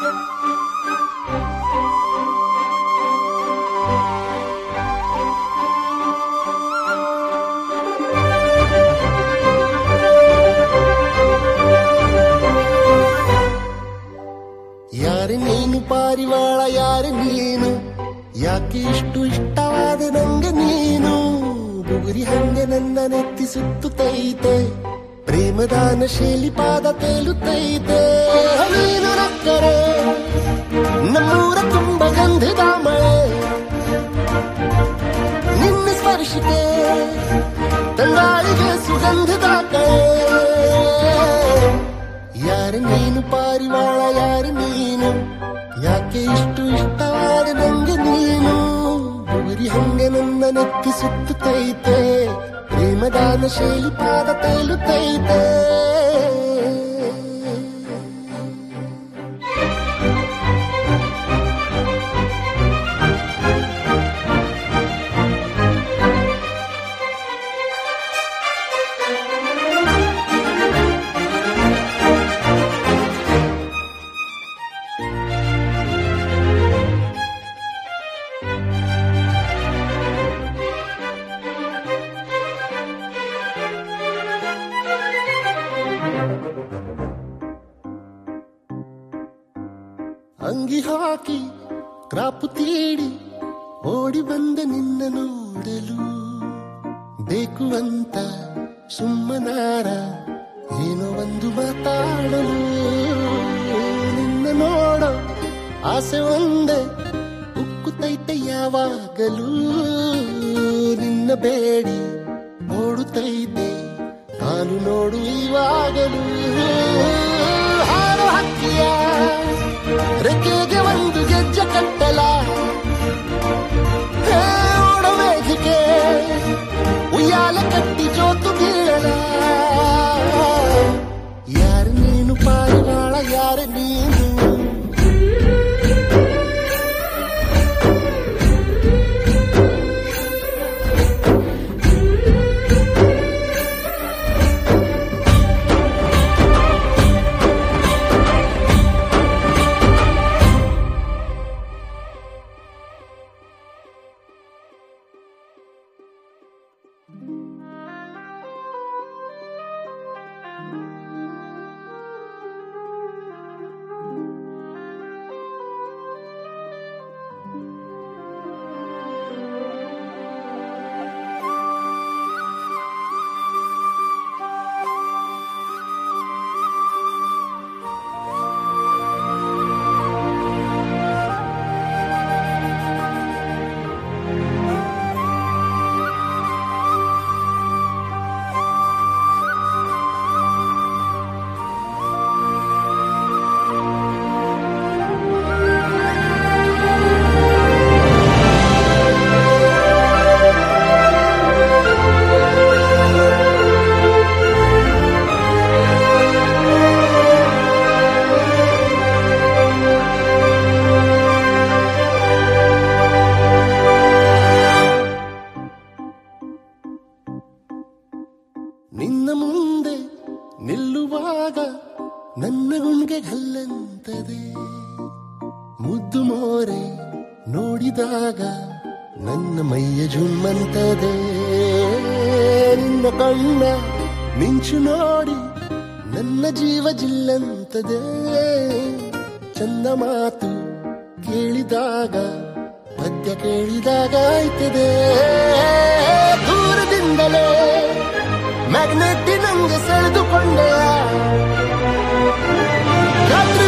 ಯಾರು ನೀನು ಪಾರಿವಾಳ ಯಾರು ನೀನು ಯಾಕೆ ಇಷ್ಟು ಇಷ್ಟವಾದ ನಂಗೆ ನೀನು ಬುಗುರಿ ಹಂಗೆ ನನ್ನ ನೆತ್ತಿ ಸುತ್ತುತ್ತೈತೆ ಪ್ರೇಮದಾನ ಶೈಲಿ ಪಾದ ತೇಲುತ್ತೈತೆ ನೀನು ನಕ್ಕರೆ ನಮ್ಮೂರ ತುಂಬ ಗಂಧದ ಮಳೆ ನಿನ್ನ ಸ್ಪರ್ಶಕ್ಕೆ ತಂಗಾಳಿಗೆ ಸುಗಂಧದ ಕಳೆ ಯಾರು ನೀನು ಪಾರಿವಾಳ ಯಾರು ನೀನು ಯಾಕೆ ಇಷ್ಟು ಇಷ್ಟವಾದ ನಂಗೆ ನೀನು ಬುಗುರಿ ಹಂಗೆ ನನ್ನ ನೆತ್ತಿ ಸುತ್ತುತ್ತೈತೆ ಪ್ರೇಮದಾನ ಶೈಲಿ ಪಾದ ತೇಲುತ್ತೈತೆ ಅಂಗಿ ಹಾಕಿ ಕ್ರಾಪು ತೀಡಿ ಓಡಿ ಬಂದ ನಿನ್ನ ನೋಡಲು ಬೇಕು ಅಂತ ಸುಮ್ಮನಾರ ಏನೋ ಒಂದು ಮಾತಾಡಲು ನಿನ್ನ ನೋಡ ಆಸೆ ಒಂದೇ ಉಕ್ಕುತ್ತೈತೆ ಯಾವಾಗಲೂ ನಿನ್ನ ಬೇಡಿ ಓಡುತ್ತೈತೆ ನಾನು ನೋಡು ಇವಾಗಲೂ ಹಾರು ಹಕ್ಕಿಯ ರೆಕ್ಕೆಗೆ ಒಂದು ಗೆಜ್ಜೆ ಕಟ್ಟಲ ಹೇ, ಓಡ ಮೇಘಕ್ಕೆ ಉಯ್ಯಾಲ ಕಟ್ಟಿ ಜೋತು ಬೀಳಲ ಯಾರು ನೀನು ಪಾರಿವಾಳ ಯಾರು ನೀನು ನಿನ್ನ ಮುಂದೆ ನಿಲ್ಲುವಾಗ ನನ್ನ ಗುಣ್ಗೆ ಗಲ್ಲಂತದೆ ಮುದ್ದು ಮೋರೆ ನೋಡಿದಾಗ ನನ್ನ ಮೈಯ ಜುಮ್ಮಂತದೆ ನಿನ್ನ ಕಣ್ಣ ಮಿಂಚು ನೋಡಿ ನನ್ನ ಜೀವ ಜಿಲ್ಲಂತದೆ ಚಂದ ಮಾತು ಕೇಳಿದಾಗ ಪದ್ಯ ಕೇಳಿದಾಗ ಆಯ್ತದೆ ದೂರದಿಂದಲೇ ಮ್ಯಾಗ್ನೆಟ್ ನಂಗೆ ಸೆಳೆದುಕೊಂಡೆ ರಾತ್ರಿ